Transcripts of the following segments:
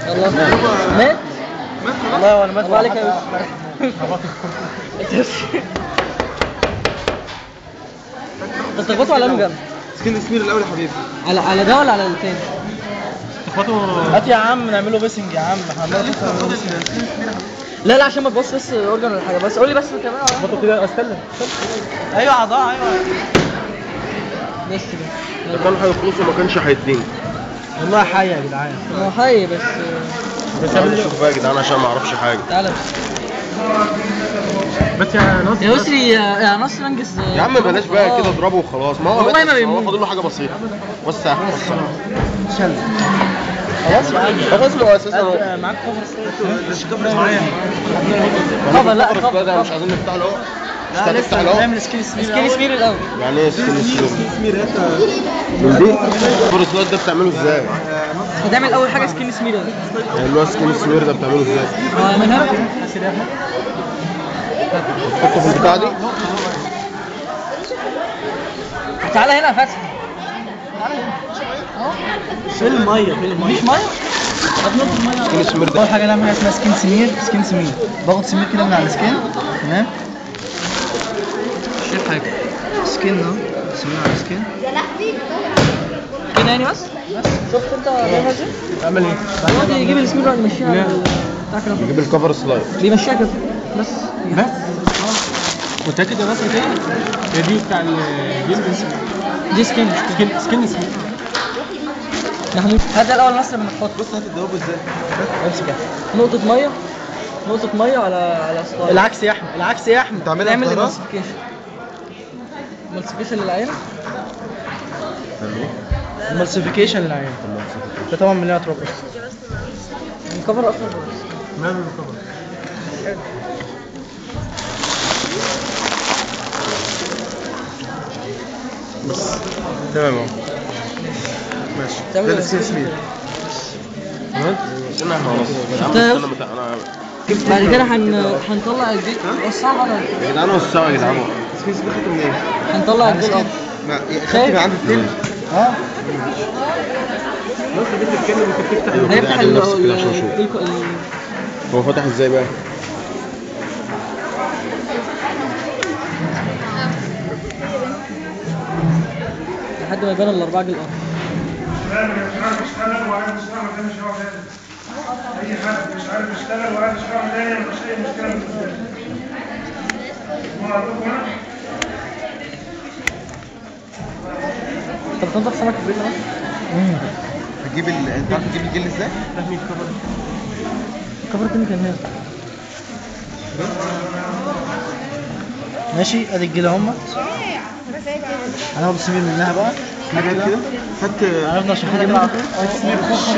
يلا مات والله وانا مات الله عليك يا يوسف انت تخبطه على انه جنب سكين سمير الاول يا حبيبي على على ده ولا على التاني هات يا عم نعمله بيسنج يا عم هنعمله لا لا عشان ما تبص بس اورجن ولا حاجه بس قول لي بس كمان خبطه كده استنى ايوه عضاء ايوه بس كده كان هيخلصوا ما كانش هيديني والله حي يا جدعان هو حي بس بس تعالى نشوف بقى يا جدعان عشان ما اعرفش حاجه تعالى بس يا ناصر يا يسري يا يا نصر انجز يا عم بلاش بقى كده اضربه وخلاص ما هو والله مات ما بس، هو بيموت. فاضل له حاجه بسيطه وسع وسع شل خلاص يا عم خلاص هو اساسا هات معاك كفر معايا خبر لا خبر خبر ده مش عايزين نفتح له مش لا هتفتح لسه له هنعمل سكيل سمير سكيني سمير الاول يعني ايه سكين سمير من دي الكور سلايد ده بتعمله ازاي؟ هتعمل اول حاجه سكيني سمير ده يعني اللي هو سكين سمير ده بتعمله ازاي؟ اه من هنا تحطه في البتاع دي تعالى هنا يا فتحي فين الميه فين الميه مفيش ميه سكين سمير ده اول حاجه نعمل حاجه اسمها سكين سمير سكين سمير باخد سمير كده من على السكين تمام شايف حاجه سكين اهو سمير على السكين كده يعني بس بس شفت انت بيعمل ازاي؟ اعمل ايه يقعد يجيب السمير ويمشيها على ال- بتاع كده نجيب الكفر سلايد بيمشيها كده بس بس متاكد يا ناصر كده هي دي بتاع ال دي دي سكين سكين سكين سمير محمود هات ده الاول نصر من الخط بص هات الدوب ازاي امسك نقطه ميه نقطه ميه على على سلايد العكس يا احمد العكس يا احمد تعملها نعمل بظهرها. امالسيفيكيشن امالسيفيكيشن للعين المالسيفيكيشن للعين ده طبعا من اللي تراب الكفر اصلا ماله الكفر تمام اهو ماشي تعمل ده إيه؟ السكين سمير استنى خلاص يا عم شفتها؟ استنى بتاع انا بعد كده هن... هنطلع الجيت وسعها على يا جدعان وسعوا يا جدعان سكين سمير خدته منين؟ هنطلع الجيت اب ما خايف؟ عند الفيلم اه هيفتح ال نفسك كده عشان ال- أشوف. ال- ال- هو فتح ازاي بقى؟ لحد ما يبان الاربعه جيل اب يشتغل وعايز يشتغل ما كانش هو لازم اي حد مش عارف يشتغل وعايز يشتغل تاني مفيش اي مشكله بالنسبه له هو عندكم هنا انت بتنضف سمك في البيت هنا؟ هتجيب ال انت عارف تجيب الجل ازاي؟ كفر كده كان هنا ماشي ادي الجل اهمت هناخد السمير منها بقى حاجه كده هات عرفنا عشان حاجه بقى هات السمير خش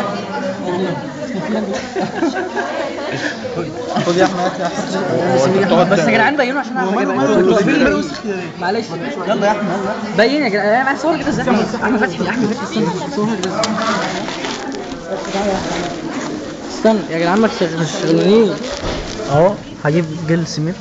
خد يا احمد هات يا احمد بس يا جدعان بينوا عشان اعرف اجيبها معلش يلا يا احمد يلا بين يا جدعان انا معايا صور كده ازاي احمد فتحي احمد فتحي استنى صورها كده ازاي استنى يا جدعان ما تشغلونيش اهو هجيب جل سمير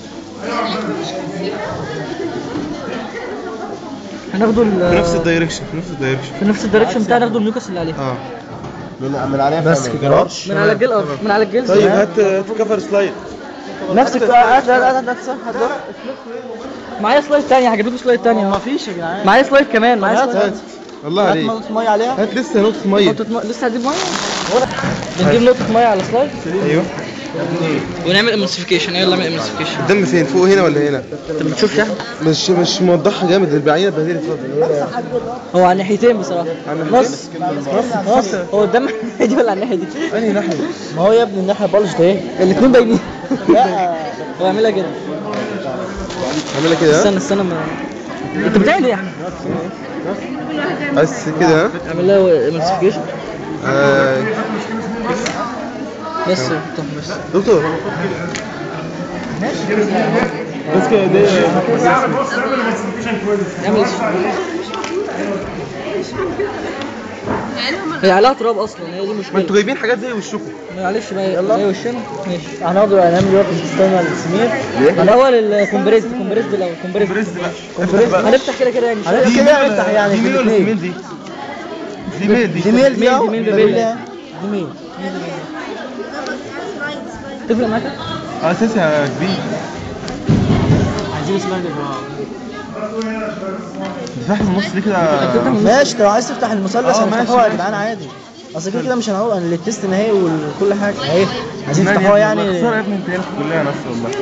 هناخده ال- نفس الدايركشن نفس الدايركشن في نفس الدايركشن بتاع ناخده الميوكس اللي عليه اه من من عليها بس فاهم. كده. جرارش. من على الجل اه من على الجل طيب هات هات كفر سلايد نفس الك- هات هات هات هات هات هات معايا سلايد تاني هجيب لكم سلايد تاني ما اهو فيش يا جدعان معايا سلايد كمان معايا هات سلايد هات الله هات عليك نقطة مية عليها هات لسه نقطة مية نقطة م... لسه هتجيب ميه بنجيب نقطة ميه على سلايد ايوه ونعمل امالسيفيكيشن يلا نعمل امالسيفيكيشن الدم فين فوق هنا ولا هنا انت ما بتشوفش يا احمد مش مش موضحها جامد البعينة اتبهدلت اتفضل هو على الناحيتين بصراحة على الناحيتين؟ نص نص هو قدام الناحية دي ولا على الناحية دي؟ انهي ناحية ما هو يا ابني الناحية بلج ده ايه؟ الاثنين باينين لا هو عاملها كده عاملها كده ها؟ استنى استنى ما انت بتعمل ايه يا احمد؟ بس كده ها عامل لها امالسيفيكيشن آه، بس طب بس دكتور بس كده دي بص اعمل مالسيفيكيشن كويس اعمل هي عليها تراب اصلا هي دي ما مشكلة انتوا جايبين حاجات زي وشكم معلش بقى يلا زي وشنا ماشي هناخده هنعمل دلوقتي استنى السمير الاول الكومبريس كومبريس الاول كومبريس كومبريس هنفتح كده كده يعني هنفتح كده نفتح يعني دي في ميل ولا الاثنين ميل دي؟ دي ميل دي دي ميل دي دي اهو ميل ده بيبي. ميل. دي مين؟ تفرق معاك؟ اه اساسي يا كبير عايزين سلايدر دفاع في النص دي كده ماشي لو عايز تفتح المثلث اه، هنفتحوها ماشي، يا ماشي. جدعان عادي اصل كده كده مش هنقول ان التست نهائي وكل حاجه اهي عايزين مان تفتحوها يا ابني، والله خسارة يا يعني ابني انت هنا في الكلية نفسه والله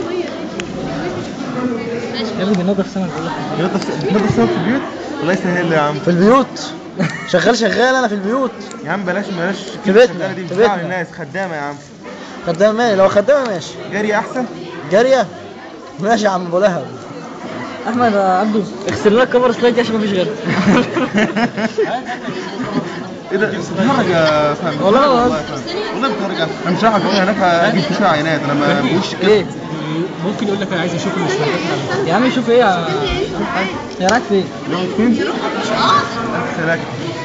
يا ابني بنضف سنة بقول لك بنضف بنضف سوا في البيوت الله يسهل لي يا عم في البيوت شغال شغال انا في البيوت يا عم بلاش بلاش في كلمة بيتنا، شغالة دي في بتزعل بيتنا. الناس خدامة يا عم خدام مالي لو خدامه ماشي جري احسن جاريه ماشي يا عم ابو لهب احمد يا عبدو اغسل لنا الكفر سلايد دي عشان مفيش غيرها ايه ده بتتفرج يا فندم والله بتتفرج والله. يا فندم. والله بتتفرج انا مش رايح اقول هناك هجيب فيه شويه عينات انا ما بقولش كده ايه؟ ممكن يقول لك انا عايز اشوف المستندات يا عم شوف ايه يا يا رايك فين؟ يقعد فين؟ سلاك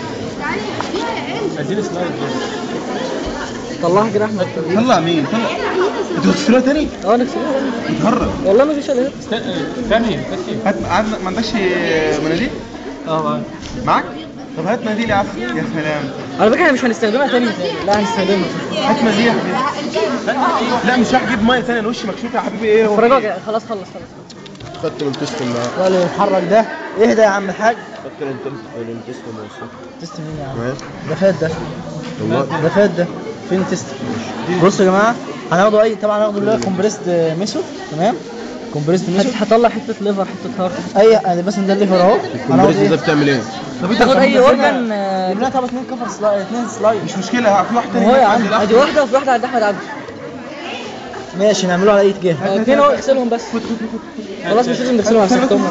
اديني سلايد طلعها كده احمد طلع مين؟ طلع انتوا بتغسلوها تاني؟ اه نكسبها بتهرج والله مفيش الا هنا. ثانية ثانية هات عاد- ما عندكش مناديل؟ اه معاك؟ طب هات مناديل يا عفو يا سلام على فكره احنا مش هنستخدمها تاني لا هنستخدمها هات مناديل يا حبيبي لا مش رايح اجيب ميه ثانيه انا وشي مكشوف يا حبيبي ايه هو فرجوك خلاص خلص خلص خدت الانتستين معاك لا اللي يتحرك ده اهدى يا عم الحاج خدت الانتستين تست مين يا عم ده فات ده ده فات ده فين التست بصوا يا جماعه هناخده اي طبعا هناخده اللي هو كومبريسد ميثود تمام كومبريسد ميثود هطلع حته ليفر حته هارت اي يعني بس ده الليفر اهو هناخد ايه بتعمل ايه؟ طب تاخد اي اورجن جيب لنا طب اثنين كفر سلايد اثنين سلايد مش مشكله في واحد تاني هو يا عندي عم الأحمر. ادي واحده وفي واحده عند احمد عبد ماشي نعمله على اي اتجاه اثنين اهو اغسلهم بس خلاص مش لازم نغسلهم هسيبهم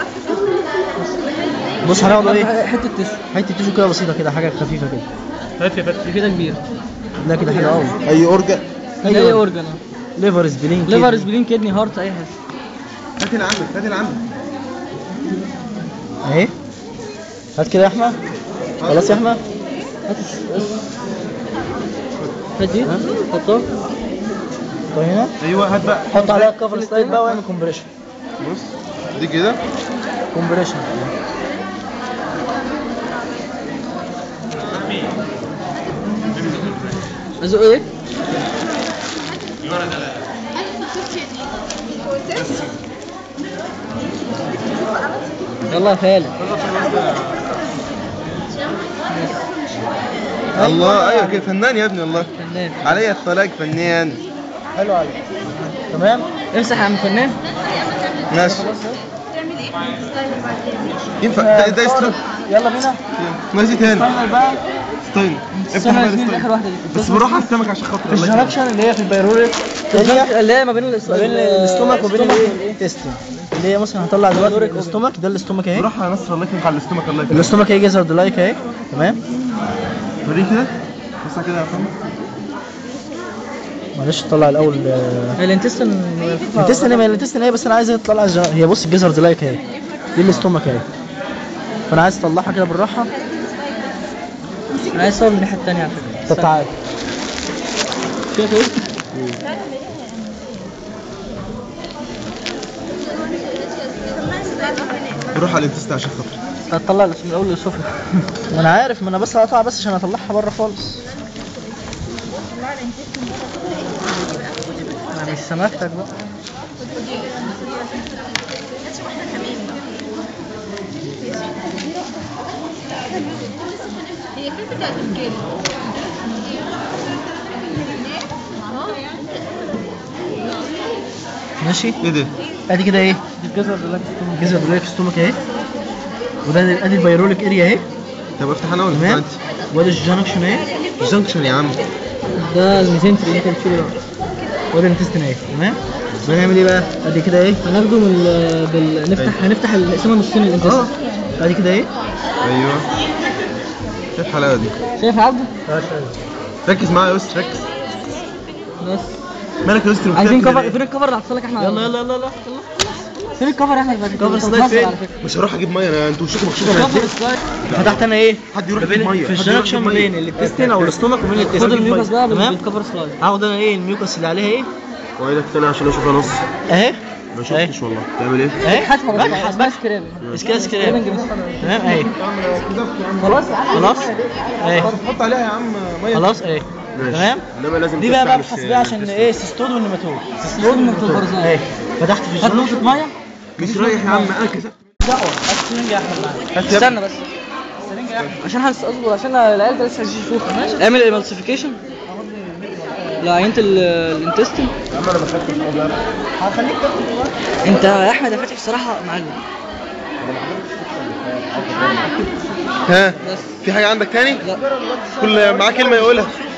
بص هناخده ايه حته تيشو حته تيشو كده بسيطه كده حاجه خفيفه كده هات يا فتحي دي كده كبير لا كده حلو قوي اي اورجن اي ايوه اورجن ليفر سبلين ليفر سبلين كدني هارت اي حاجه هات اللي عندك هات اللي عندك اهي هات كده يا احمد خلاص يا احمد هات هات دي حطها طيب هنا ايوه هات بقى حط عليها الكفر سلايد بقى واعمل كومبريشن بص دي كده كومبريشن ازق ايه يلا يا خالد الله ايوه كده فنان يا ابني الله فنان علي الطلاق فنان حلو عليك تمام امسح يا عم فنان ماشي ينفع ده ده يستر يلا بينا ماشي تاني فاينل بقى ستاين افتح استنى بقى يا زميلي الستاين. اخر واحده دي بس بروح على السمك عشان خاطر الله يكرمك. الجنكشن اللي هي في البيروريك اريا اللي هي ما بين الأس- ما بين الاستومك وبين الاستومك الايه تيستين اللي هي مثلا هنطلع دلوقتي بيروريك الاستومك ده الاستومك اهي بروح على نصر الله يكرمك على الاستومك الله يكرمك الاستومك اهي جزر دلايك اهي تمام وريه كده بص كده يا فندم معلش طلع الاول آه، الانتستين الانتستين ايه الانتستين ايه بس انا عايز اطلع الجن... هي بص الجزر دلايك اهي دي الاستومك اهي فانا عايز اطلعها كده بالراحه انا عايز اصور من الناحيه الثانيه على فكره طب تعالى شايف ايه؟ بروح على الانتست عشان خاطر هتطلع من الاول للسفلى ما انا عارف ما انا بس هقطع بس عشان اطلعها بره خالص انا مش سمكتك بقى ماشي ايه ده؟ ادي كده ايه دي الجزر دلوقتي جزر دلايك استومك اهي وده ادي البيروليك اريا اهي طب افتح انا ولا تمام انت؟ وادي الجنكشن اهي جنكشن يا عم ده الميزنتري اللي انت بتشيله ده وادي الانتستين اهي تمام بنعمل ايه بقى ادي كده ايه هناخده من ال- بال... نفتح هنفتح القسمه نصين اه الانتستين ادي كده ايه ايوه ايه الحلاوه دي؟ شايف يا عبده؟ ركز معايا يا يسر ركز بس مالك يا يسر عايزين مختفي كفر ليه؟ فين الكفر اللي هحط لك احنا يلا يلا يلا يلا فين الكفر يا احمد بعد كده؟ كفر أنت سلايد بتهزر فين؟ على فكرة. مش هروح اجيب ميه انا انتوا وشكم مكشوف انا كفر هديك. سلايد فتحت انا ايه حد يروح ما يجيب بين ميه في حد يروح الجنكشن يجيب ما مية. بين الانتستين او الاستومك وبين الانتستين خد الميوكس بقى تمام بالكفر سلايد هاخد انا ايه الميوكس اللي عليها ايه وايدك تاني عشان اشوف نص اهي ما شفتش والله تعمل ايه؟ اهي هاتها بس بس اسمها سكراب اسكال سكراب تمام اهي خلاص خلاص اهي حط عليها يا عم ميه خلاص اهي ماشي. تمام انما لازم دي بقى تفتح ببحث مش- بيها عشان ايه سيستود والنيماتود سيستود والنيماتود. اهي فتحت في هات نقطة مية مش رايح يا عم اكل دعوه هات السرنجة يا احمد معاك استنى بس عشان هنس اصبر عشان العيال ده لسه هيشوفوها اعمل ايمالسيفيكيشن لعينة ال- الانتستين يا عم انا ما خدتش حاجه هخليك تاخد دلوقتي انت يا احمد يا فتحي بصراحة معلم ها بس في حاجه عندك تاني؟ لا كل معاه كلمه يقولها